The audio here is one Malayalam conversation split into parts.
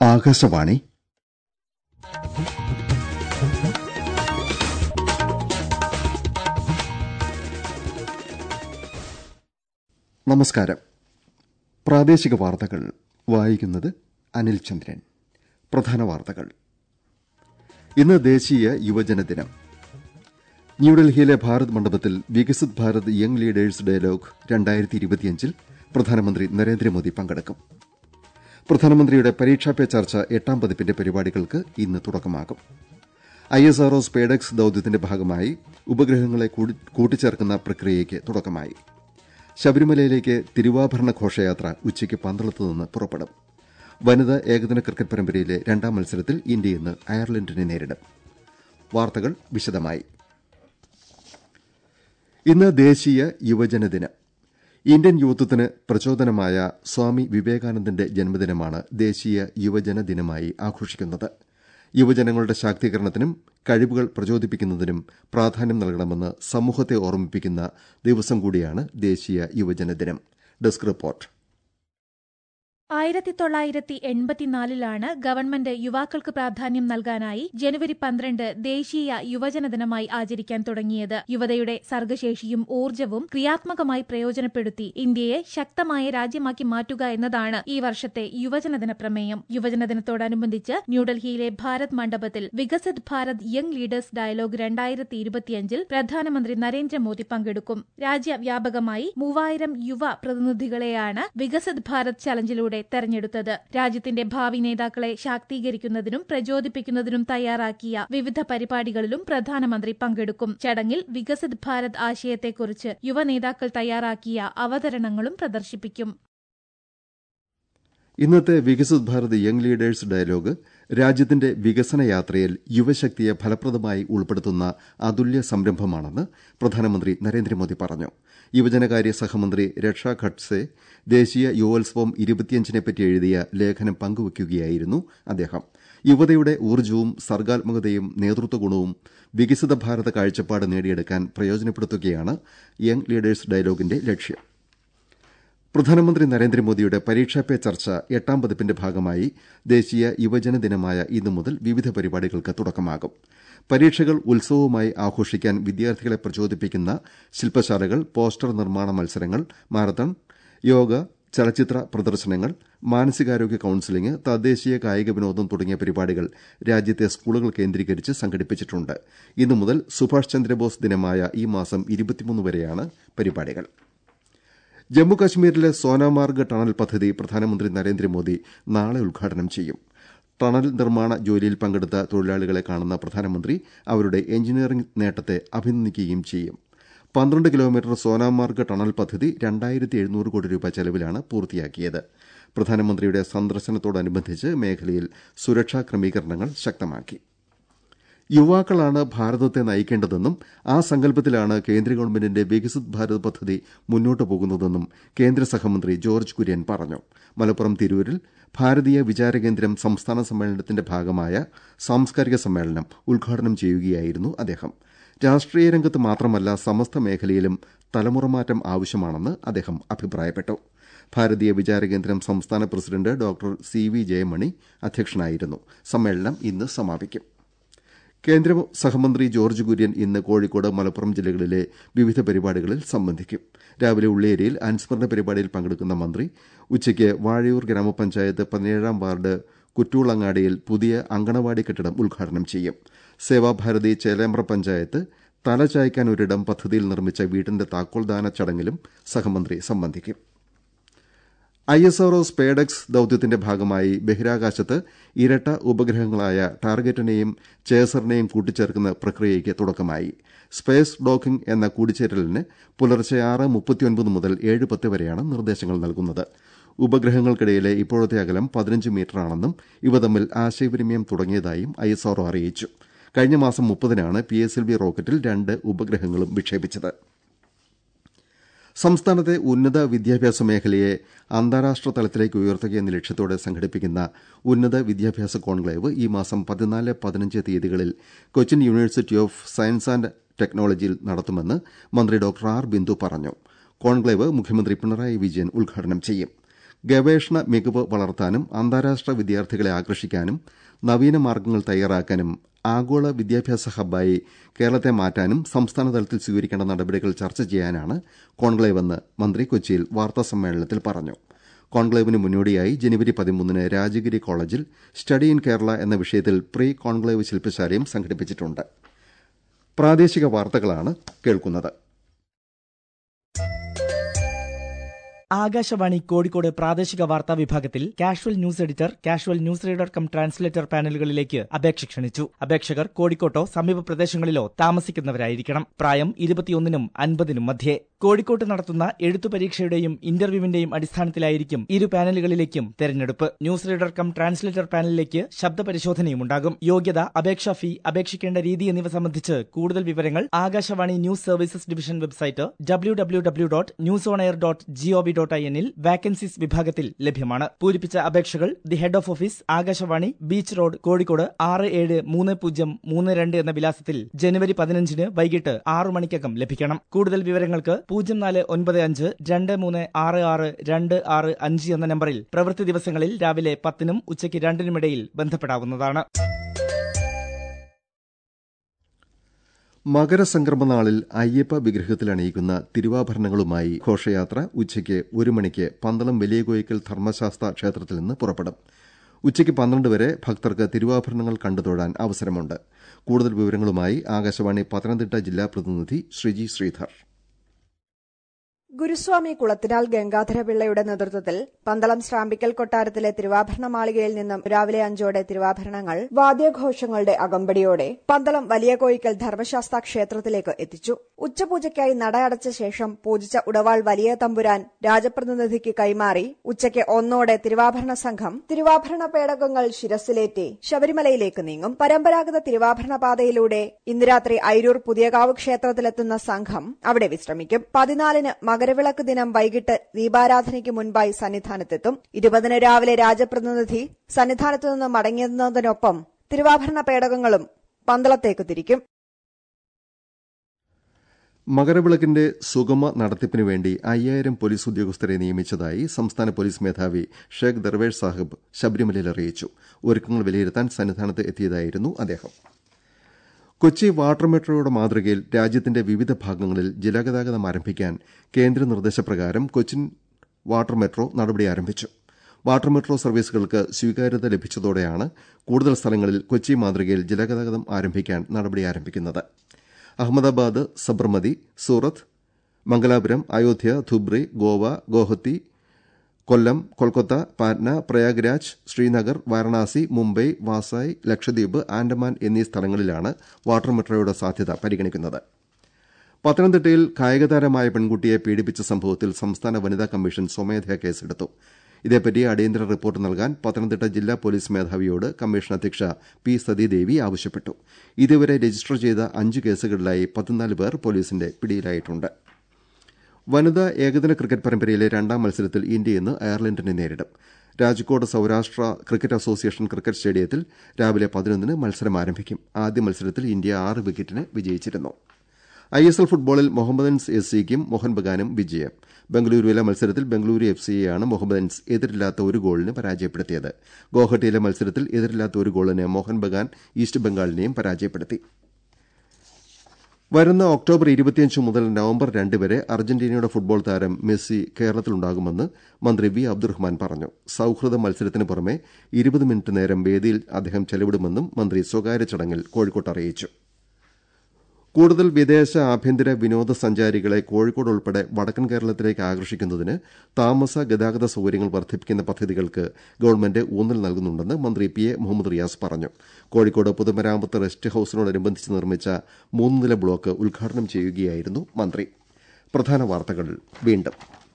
ആകാശവാണി നമസ്കാരം പ്രാദേശിക വാർത്തകൾ വായിക്കുന്നത് അനിൽ ചന്ദ്രൻ പ്രധാന വാർത്തകൾ ഇന്ന് ദേശീയ യുവജന ദിനം ന്യൂഡൽഹിയിലെ ഭാരത് മണ്ഡപത്തിൽ Viksit Bharat young leaders dialogue രണ്ടായിരത്തി ഇരുപത്തിയഞ്ചിൽ പ്രധാനമന്ത്രി നരേന്ദ്രമോദി പങ്കെടുക്കും പ്രധാനമന്ത്രിയുടെ പരീക്ഷാ പേ ചർച്ച എട്ടാം പതിപ്പിന്റെ പരിപാടികൾക്ക് ഇന്ന് തുടക്കമാകും ഐ എസ് ആർഒ സ്പേഡെക്സ് ദൌത്യത്തിന്റെ ഭാഗമായി ഉപഗ്രഹങ്ങളെ കൂട്ടിച്ചേർക്കുന്ന പ്രക്രിയയ്ക്ക് തുടക്കമായി ശബരിമലയിലേക്ക് തിരുവാഭരണ ഘോഷയാത്ര ഉച്ചയ്ക്ക് പന്തളത്ത് നിന്ന് പുറപ്പെടും വനിതാ ഏകദിന ക്രിക്കറ്റ് പരമ്പരയിലെ രണ്ടാം മത്സരത്തിൽ ഇന്ത്യ ഇന്ന് അയർലൻഡിനെ നേരിടും വാർത്തകൾ വിശദമായി ഇന്ന് ദേശീയ യുവജന ദിനം ഇന്ത്യൻ യുവത്വത്തിന് പ്രചോദനമായ സ്വാമി വിവേകാനന്ദന്റെ ജന്മദിനമാണ് ദേശീയ യുവജന ദിനമായി ആഘോഷിക്കുന്നത് യുവജനങ്ങളുടെ ശാക്തീകരണത്തിനും കഴിവുകൾ പ്രചോദിപ്പിക്കുന്നതിനും പ്രാധാന്യം നൽകണമെന്ന് സമൂഹത്തെ ഓർമ്മിപ്പിക്കുന്ന ദിവസം കൂടിയാണ് ദേശീയ യുവജന ദിനം ഡെസ്ക് റിപ്പോർട്ട് ആയിരത്തി തൊള്ളായിരത്തി എൺപത്തിനാലിലാണ് ഗവൺമെന്റ് യുവാക്കൾക്ക് പ്രാധാന്യം നൽകാനായി ജനുവരി പന്ത്രണ്ട് ദേശീയ യുവജന ദിനമായി ആചരിക്കാൻ തുടങ്ങിയത് യുവതയുടെ സർഗശേഷിയും ഊർജ്ജവും ക്രിയാത്മകമായി പ്രയോജനപ്പെടുത്തി ഇന്ത്യയെ ശക്തമായ രാജ്യമാക്കി മാറ്റുക എന്നതാണ് ഈ വർഷത്തെ യുവജനദിന പ്രമേയം യുവജനദിനത്തോടനുബന്ധിച്ച് ന്യൂഡൽഹിയിലെ ഭാരത് മണ്ഡപത്തിൽ Viksit Bharat young leaders dialogue രണ്ടായിരത്തി ഇരുപത്തിയഞ്ചിൽ പ്രധാനമന്ത്രി നരേന്ദ്രമോദി പങ്കെടുക്കും രാജ്യവ്യാപകമായി മൂവായിരം യുവ പ്രതിനിധികളെയാണ് വികസിത് ഭാരത് ചലഞ്ചിലൂടെ തെരഞ്ഞെടുത്തത് രാജ്യത്തിന്റെ ഭാവി നേതാക്കളെ ശാക്തീകരിക്കുന്നതിനും പ്രചോദിപ്പിക്കുന്നതിനും തയ്യാറാക്കിയ വിവിധ പരിപാടികളിലും പ്രധാനമന്ത്രി പങ്കെടുക്കും ചടങ്ങിൽ വികസിത് ഭാരത് ആശയത്തെക്കുറിച്ച് യുവ നേതാക്കൾ തയ്യാറാക്കിയ അവതരണങ്ങളും പ്രദർശിപ്പിക്കും ഇന്നത്തെ Viksit Bharat young leaders Dialogue രാജ്യത്തിന്റെ വികസന യാത്രയിൽ യുവശക്തിയെ ഫലപ്രദമായി ഉൾപ്പെടുത്തുന്ന അതുല്യ സംരംഭമാണെന്ന് പ്രധാനമന്ത്രി നരേന്ദ്രമോദി പറഞ്ഞു യുവജനകാര്യ സഹമന്ത്രി രക്ഷ ഖഡ്സെ ദേശീയ യുവോത്സവം ഇരുപത്തിയഞ്ചിനെപ്പറ്റി എഴുതിയ ലേഖനം പങ്കുവയ്ക്കുകയായിരുന്നു അദ്ദേഹം യുവതയുടെ ഊർജ്ജവും സർഗാത്മകതയും നേതൃത്വ ഗുണവും വികസിത ഭാരത കാഴ്ചപ്പാട് നേടിയെടുക്കാൻ പ്രയോജനപ്പെടുത്തുകയാണ് യങ് ലീഡേഴ്സ് ഡയലോഗിന്റെ ലക്ഷ്യം പ്രധാനമന്ത്രി നരേന്ദ്രമോദിയുടെ പരീക്ഷാ പേ ചർച്ച എട്ടാം പതിപ്പിന്റെ ഭാഗമായി ദേശീയ യുവജന ദിനമായ ഇന്നു മുതൽ വിവിധ പരിപാടികൾക്ക് തുടക്കമാകും പരീക്ഷകൾ ഉത്സവവുമായി ആഘോഷിക്കാൻ വിദ്യാർത്ഥികളെ പ്രചോദിപ്പിക്കുന്ന ശില്പശാലകൾ പോസ്റ്റർ നിർമ്മാണ മത്സരങ്ങൾ മാരത്തൺ യോഗ ചലച്ചിത്ര പ്രദർശനങ്ങൾ മാനസികാരോഗ്യ കൌൺസിലിംഗ് തദ്ദേശീയ കായിക വിനോദം തുടങ്ങിയ പരിപാടികൾ രാജ്യത്തെ സ്കൂളുകൾ കേന്ദ്രീകരിച്ച് സംഘടിപ്പിച്ചിട്ടുണ്ട് ഇന്നു മുതൽ സുഭാഷ് ചന്ദ്രബോസ് ദിനമായ ഈ മാസം വരെയാണ് പരിപാടികൾ ജമ്മുകശ്മീരിലെ സോനാമാർഗ് ടണൽ പദ്ധതി പ്രധാനമന്ത്രി നരേന്ദ്രമോദി നാളെ ഉദ്ഘാടനം ചെയ്യും ടണൽ നിർമ്മാണ ജോലിയിൽ പങ്കെടുത്ത തൊഴിലാളികളെ കാണുന്ന പ്രധാനമന്ത്രി അവരുടെ എഞ്ചിനീയറിംഗ് നേട്ടത്തെ അഭിനന്ദിക്കുകയും ചെയ്യും പന്ത്രണ്ട് കിലോമീറ്റർ സോനാമാർഗ് ടണൽ പദ്ധതി രണ്ടായിരത്തി എഴുന്നൂറ് കോടി രൂപ ചെലവിലാണ് പൂർത്തിയാക്കിയത് പ്രധാനമന്ത്രിയുടെ സന്ദർശനത്തോടനുബന്ധിച്ച് മേഖലയിൽ സുരക്ഷാ ക്രമീകരണങ്ങൾ ശക്തമാക്കി യുവാക്കളാണ് ഭാരതത്തെ നയിക്കേണ്ടതെന്നും ആ സങ്കല്പത്തിലാണ് കേന്ദ്ര ഗവൺമെന്റിന്റെ വികസിത് ഭാരത് പദ്ധതി മുന്നോട്ടു പോകുന്നതെന്നും കേന്ദ്ര സഹമന്ത്രി ജോർജ് കുര്യൻ പറഞ്ഞു മലപ്പുറം തിരൂരിൽ ഭാരതീയ വിചാരകേന്ദ്രം സംസ്ഥാന സമ്മേളനത്തിന്റെ ഭാഗമായ സാംസ്കാരിക സമ്മേളനം ഉദ്ഘാടനം ചെയ്യുകയായിരുന്നു അദ്ദേഹം രാഷ്ട്രീയ രംഗത്ത് മാത്രമല്ല സമസ്ത മേഖലയിലും തലമുറമാറ്റം ആവശ്യമാണെന്ന് അദ്ദേഹം അഭിപ്രായപ്പെട്ടു ഭാരതീയ വിചാരകേന്ദ്രം സംസ്ഥാന പ്രസിഡന്റ് ഡോക്ടർ സി വി ജയമണി അധ്യക്ഷനായിരുന്നു സമ്മേളനം ഇന്ന് സമാപിക്കും കേന്ദ്ര സഹമന്ത്രി ജോർജ് കുര്യൻ ഇന്ന് കോഴിക്കോട് മലപ്പുറം ജില്ലകളിലെ വിവിധ പരിപാടികളിൽ സംബന്ധിക്കും രാവിലെ ഉള്ളേരിയിൽ അനുസ്മരണ പരിപാടിയിൽ പങ്കെടുക്കുന്ന മന്ത്രി ഉച്ചയ്ക്ക് വാഴയൂർ ഗ്രാമപഞ്ചായത്ത് പതിനേഴാം വാർഡ് കുറ്റൂളങ്ങാടിയിൽ പുതിയ അങ്കണവാടി കെട്ടിടം ഉദ്ഘാടനം ചെയ്യും സേവാഭാരതി ചേലേമ്പ്ര പഞ്ചായത്ത് തല ചായ്ക്കാൻ ഒരിടം പദ്ധതിയിൽ നിർമ്മിച്ച വീടിന്റെ താക്കോൽദാന ചടങ്ങിലും സഹമന്ത്രി സംബന്ധിക്കും ഐ എസ് ആർഒ സ്പേഡെക്സ് ദൌത്യത്തിന്റെ ഭാഗമായി ബഹിരാകാശത്ത് ഇരട്ട ഉപഗ്രഹങ്ങളായ ടാർഗറ്റിനെയും ചേസറിനെയും കൂട്ടിച്ചേർക്കുന്ന പ്രക്രിയയ്ക്ക് തുടക്കമായി സ്പേസ് ഡോക്കിംഗ് എന്ന കൂടിച്ചേരലിന് പുലർച്ചെ ആറ് മുപ്പത്തിയൊൻപത് മുതൽ ഏഴ് പത്ത് വരെയാണ് നിർദ്ദേശങ്ങൾ നൽകുന്നത് ഉപഗ്രഹങ്ങൾക്കിടയിലെ ഇപ്പോഴത്തെ അകലം പതിനഞ്ച് മീറ്ററാണെന്നും ഇവ തമ്മിൽ ആശയവിനിമയം തുടങ്ങിയതായും ഐ എസ് ആർഒ അറിയിച്ചു കഴിഞ്ഞ മാസം മുപ്പതിനാണ് പി എസ് എൽ വി റോക്കറ്റിൽ രണ്ട് ഉപഗ്രഹങ്ങളും വിക്ഷേപിച്ചത് സംസ്ഥാനത്തെ ഉന്നത വിദ്യാഭ്യാസ മേഖലയെ അന്താരാഷ്ട്ര തലത്തിലേക്ക് ഉയർത്തുക എന്ന ലക്ഷ്യത്തോടെ സംഘടിപ്പിക്കുന്ന ഉന്നത വിദ്യാഭ്യാസ കോൺക്ലേവ് ഈ മാസം പതിനാല് പതിനഞ്ച് തീയതികളിൽ Cochin University of Science and ടെക്നോളജിയിൽ നടത്തുമെന്ന് മന്ത്രി ഡോക്ടർ ആർ ബിന്ദു പറഞ്ഞു കോൺക്ലേവ് മുഖ്യമന്ത്രി പിണറായി വിജയൻ ഉദ്ഘാടനം ചെയ്യും ഗവേഷണ മികവ് വളർത്താനും അന്താരാഷ്ട്ര വിദ്യാർത്ഥികളെ ആകർഷിക്കാനും നവീന മാർഗ്ഗങ്ങൾ തയ്യാറാക്കാനും ആഗോള വിദ്യാഭ്യാസ ഹബ്ബായി കേരളത്തെ മാറ്റാനും സംസ്ഥാന തലത്തിൽ സ്വീകരിക്കേണ്ട നടപടികൾ ചർച്ച ചെയ്യാനാണ് കോൺക്ലേവെന്ന് മന്ത്രി കൊച്ചിയിൽ വാർത്താസമ്മേളനത്തിൽ പറഞ്ഞു കോൺക്ലേവിന് മുന്നോടിയായി ജനുവരി പതിമൂന്നിന് രാജഗിരി കോളേജിൽ സ്റ്റഡി ഇൻ കേരള എന്ന വിഷയത്തിൽ പ്രീ കോൺക്ലേവ് ശില്പശാലയും സംഘടിപ്പിച്ചിട്ടുണ്ട് പ്രാദേശിക വാർത്തകളാണ് കേൾക്കുന്നത് ആകാശവാണി കോഴിക്കോട് പ്രാദേശിക വാർത്താ വിഭാഗത്തിൽ casual news editor casual news reader cum translator പാനലുകളിലേക്ക് അപേക്ഷ ക്ഷണിച്ചു അപേക്ഷകർ കോഴിക്കോട്ടോ സമീപ പ്രദേശങ്ങളിലോ താമസിക്കുന്നവരായിരിക്കണം പ്രായം ഇരുപത്തിയൊന്നിനും അൻപതിനും മധ്യേ കോഴിക്കോട്ട് നടത്തുന്ന എഴുത്തു പരീക്ഷയുടെയും ഇന്റർവ്യൂവിന്റെയും അടിസ്ഥാനത്തിലായിരിക്കും ഇരു പാനലുകളിലേക്കും തെരഞ്ഞെടുപ്പ് ന്യൂസ് റീഡർ കം ട്രാൻസ്ലേറ്റർ പാനലിലേക്ക് ശബ്ദ പരിശോധനയും ഉണ്ടാകും യോഗ്യത അപേക്ഷാ ഫീ അപേക്ഷിക്കേണ്ട രീതി എന്നിവ സംബന്ധിച്ച് കൂടുതൽ വിവരങ്ങൾ Akashvani news services division website W W W dot news on air dot G O V dot I എന്നിൽ വാക്കൻസീസ് വിഭാഗത്തിൽ ലഭ്യമാണ് പൂരിപ്പിച്ച അപേക്ഷകൾ the head of office Akashvani beach road Kozhikode ആറ് ഏഴ് മൂന്ന് പൂജ്യം മൂന്ന് രണ്ട് എന്ന വിലാസത്തിൽ ജനുവരി പതിനഞ്ചിന് വൈകിട്ട് ആറു മണിക്കകം ലഭിക്കണം കൂടുതൽ വിവരങ്ങൾക്ക് പൂജ്യം നാല് ഒൻപത് അഞ്ച് രണ്ട് മൂന്ന് ആറ് ആറ് രണ്ട് ആറ് അഞ്ച് എന്ന നമ്പറിൽ പ്രവൃത്തി ദിവസങ്ങളിൽ രാവിലെ പത്തിനും ഉച്ചയ്ക്ക് രണ്ടിനുമിടയിൽ ബന്ധപ്പെടാവുന്നതാണ് മകരസംക്രമ നാളിൽ അയ്യപ്പ വിഗ്രഹത്തിൽ അണിയിക്കുന്ന തിരുവാഭരണങ്ങളുമായി ഘോഷയാത്ര ഉച്ചയ്ക്ക് ഒരു മണിക്ക് പന്തളം വലിയ കോയിക്കൽ ധർമ്മശാസ്ത്ര ക്ഷേത്രത്തിൽ നിന്ന് പുറപ്പെടും ഉച്ചയ്ക്ക് പന്ത്രണ്ട് വരെ ഭക്തർക്ക് തിരുവാഭരണങ്ങൾ കണ്ടു തൊഴാൻ അവസരമുണ്ട് കൂടുതൽ വിവരങ്ങളുമായി ആകാശവാണി പത്തനംതിട്ട ജില്ലാ പ്രതിനിധി ശ്രീജി ശ്രീധർ ഗുരുസ്വാമി കുളത്തിനാൽ ഗംഗാധരപിള്ളയുടെ നേതൃത്വത്തിൽ പന്തളം ശ്രാമ്പിക്കൽ കൊട്ടാരത്തിലെ തിരുവാഭരണ മാളികയിൽ നിന്നും രാവിലെ അഞ്ചോടെ തിരുവാഭരണങ്ങൾ വാദ്യഘോഷങ്ങളുടെ അകമ്പടിയോടെ പന്തളം വലിയ കോയിക്കൽ ധർമ്മശാസ്ത്ര ക്ഷേത്രത്തിലേക്ക് എത്തിച്ചു ഉച്ചപൂജയ്ക്കായി നട അടച്ച ശേഷം പൂജിച്ച ഉടവാൾ വലിയ തമ്പുരാൻ രാജപ്രതിനിധിക്ക് കൈമാറി ഉച്ചയ്ക്ക് ഒന്നോടെ തിരുവാഭരണ സംഘം തിരുവാഭരണ പേടകങ്ങൾ ശിരസിലേറ്റി ശബരിമലയിലേക്ക് നീങ്ങും പരമ്പരാഗത തിരുവാഭരണ പാതയിലൂടെ ഇന്ന് രാത്രി ഐരൂർ പുതിയകാവ് ക്ഷേത്രത്തിലെത്തുന്ന സംഘം അവിടെ വിശ്രമിക്കും പതിനാലിന് മകരവിളക്ക് ദിനം വൈകിട്ട് ദീപാരാധനയ്ക്ക് മുൻപായി സന്നിധാനത്തെത്തും ഇരുപതിന് രാവിലെ രാജപ്രതിനിധി സന്നിധാനത്തു നിന്ന് മടങ്ങുന്നതിനൊപ്പം തിരുവാഭരണ പേടകങ്ങളും പന്തളത്തേക്ക് തിരിക്കും മകരവിളക്കിന്റെ സുഗമ നടത്തിപ്പിനു വേണ്ടി അയ്യായിരം പോലീസ് ഉദ്യോഗസ്ഥരെ നിയമിച്ചതായി സംസ്ഥാന പോലീസ് മേധാവി ഷേഖ് ദർവേഷ് സാഹിബ് ശബരിമലയിൽ അറിയിച്ചു ഒരുക്കങ്ങൾ വിലയിരുത്താൻ സന്നിധാനത്ത് എത്തിയതായിരുന്നു അദ്ദേഹം കൊച്ചി വാട്ടർ മെട്രോയുടെ മാതൃകയിൽ രാജ്യത്തിന്റെ വിവിധ ഭാഗങ്ങളിൽ ജലഗതാഗതം ആരംഭിക്കാൻ കേന്ദ്ര നിർദ്ദേശപ്രകാരം കൊച്ചിൻ വാട്ടർ മെട്രോ നടപടി ആരംഭിച്ചു വാട്ടർ മെട്രോ സർവീസുകൾക്ക് സ്വീകാര്യത ലഭിച്ചതോടെയാണ് കൂടുതൽ സ്ഥലങ്ങളിൽ കൊച്ചി മാതൃകയിൽ ജലഗതാഗതം ആരംഭിക്കാൻ നടപടി ആരംഭിക്കുന്നത് അഹമ്മദാബാദ് സബർമതി സൂറത്ത് മംഗലാപുരം അയോധ്യ ധുബ്രി ഗോവ ഗോഹത്തി കൊല്ലം കൊൽക്കത്ത പാറ്റ്ന പ്രയാഗ്രാജ് ശ്രീനഗർ വാരണാസി മുംബൈ വാസായ് ലക്ഷദ്വീപ് ആൻഡമാൻ എന്നീ സ്ഥലങ്ങളിലാണ് വാട്ടർ മെട്രോയുടെ സാധ്യത പരിഗണിക്കുന്നത് പത്തനംതിട്ടയിൽ കായികതാരമായ പെൺകുട്ടിയെ പീഡിപ്പിച്ച സംഭവത്തിൽ സംസ്ഥാന വനിതാ കമ്മീഷൻ സ്വമേധയാ കേസെടുത്തു ഇതേപ്പറ്റി അടിയന്തര റിപ്പോർട്ട് നൽകാൻ പത്തനംതിട്ട ജില്ലാ പോലീസ് മേധാവിയോട് കമ്മീഷൻ അധ്യക്ഷ പി സതീദേവി ആവശ്യപ്പെട്ടു ഇതുവരെ രജിസ്റ്റർ ചെയ്ത അഞ്ച് കേസുകളിലായി പതിനാല് പേർ പോലീസിന്റെ പിടിയിലായിട്ടുണ്ട് വനിതാ ഏകദിന ക്രിക്കറ്റ് പരമ്പരയിലെ രണ്ടാം മത്സരത്തിൽ ഇന്ത്യ ഇന്ന് അയർലൻഡിനെ നേരിടും Rajkot Saurashtra cricket association cricket സ്റ്റേഡിയത്തിൽ രാവിലെ പതിനൊന്നിന് മത്സരം ആരംഭിക്കും ആദ്യ മത്സരത്തിൽ ഇന്ത്യ ആറ് വിക്കറ്റിന് വിജയിച്ചിരുന്നു ഐ എസ് എൽ ഫുട്ബോളിൽ മുഹമ്മദൻസ് എസ് സിക്കും മോഹൻ ബഗാനും വിജയം ബംഗളൂരുവിലെ മത്സരത്തിൽ ബംഗളൂരു എഫ് സിയെയാണ് മുഹമ്മദൻസ് എതിരില്ലാത്ത ഒരു ഗോളിന് പരാജയപ്പെടുത്തിയത് ഗോഹട്ടിയിലെ മത്സരത്തിൽ എതിരില്ലാത്ത ഒരു ഗോളിന് മോഹൻ ബഗാൻ ഈസ്റ്റ് ബംഗാളിനെയും പരാജയപ്പെടുത്തി വരുന്ന ഒക്ടോബർ ഇരുപത്തിയഞ്ച് മുതൽ നവംബർ രണ്ട് വരെ അർജന്റീനയുടെ ഫുട്ബോൾ താരം മെസ്സി കേരളത്തിലുണ്ടാകുമെന്ന് മന്ത്രി വി അബ്ദുറഹ്മാൻ പറഞ്ഞു സൌഹൃദ മത്സരത്തിന് പുറമെ ഇരുപത് മിനിറ്റ് നേരം വേദിയിൽ അദ്ദേഹം ചെലവിടുമെന്നും മന്ത്രി സ്വകാര്യ ചടങ്ങിൽ കോഴിക്കോട്ട് അറിയിച്ചു കൂടുതൽ വിദേശ ആഭ്യന്തര വിനോദസഞ്ചാരികളെ കോഴിക്കോട് ഉൾപ്പെടെ വടക്കൻ കേരളത്തിലേക്ക് ആകർഷിക്കുന്നതിന് താമസ ഗതാഗത സൌകര്യങ്ങൾ വർദ്ധിപ്പിക്കുന്ന പദ്ധതികൾക്ക് ഗവൺമെന്റ് ഊന്നൽ നൽകുന്നുണ്ടെന്ന് മന്ത്രി പി എ മുഹമ്മദ് റിയാസ് പറഞ്ഞു കോഴിക്കോട് പൊതുമരാമത്ത് റെസ്റ്റ് ഹൌസിനോടനുബന്ധിച്ച് നിർമ്മിച്ച മൂന്ന് നില ബ്ലോക്ക് ഉദ്ഘാടനം ചെയ്യുകയായിരുന്നു മന്ത്രി പ്രധാന വാർത്തകൾ വീണ്ടും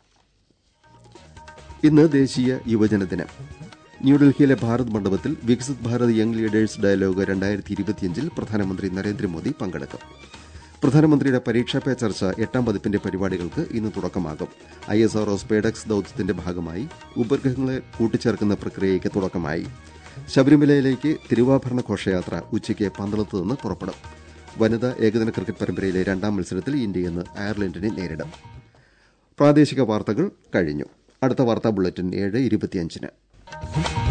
ഇന്ന് ദേശീയ യുവജന ദിനം ന്യൂഡൽഹിയിലെ ഭാരത് മണ്ഡപത്തിൽ Viksit Bharat young leaders dialogue രണ്ടായിരത്തി ഇരുപത്തിയഞ്ചിൽ പ്രധാനമന്ത്രി നരേന്ദ്രമോദി പങ്കെടുക്കും പ്രധാനമന്ത്രിയുടെ പരീക്ഷാ പേ ചർച്ച എട്ടാം പതിപ്പിന്റെ പരിപാടികൾക്ക് ഇന്ന് തുടക്കമാകും ഐ എസ് ആർ സ്പേഡക്സ് ദൌത്യത്തിന്റെ ഭാഗമായി ഉപഗ്രഹങ്ങളെ കൂട്ടിച്ചേർക്കുന്ന പ്രക്രിയയ്ക്ക് തുടക്കമായി ശബരിമലയിലേക്ക് തിരുവാഭരണ ഘോഷയാത്ര ഉച്ചയ്ക്ക് പന്തളത്ത് നിന്ന് പുറപ്പെടും വനിതാ ഏകദിന ക്രിക്കറ്റ് പരമ്പരയിലെ രണ്ടാം മത്സരത്തിൽ ഇന്ത്യ ഇന്ന് അയർലൻഡിനെ നേരിടും പ്രാദേശിക വാർത്തകൾ കഴിഞ്ഞു അടുത്ത വാർത്താ ബുള്ളറ്റിൻ ഏഴ് ഇരുപത്തിയഞ്ചിന്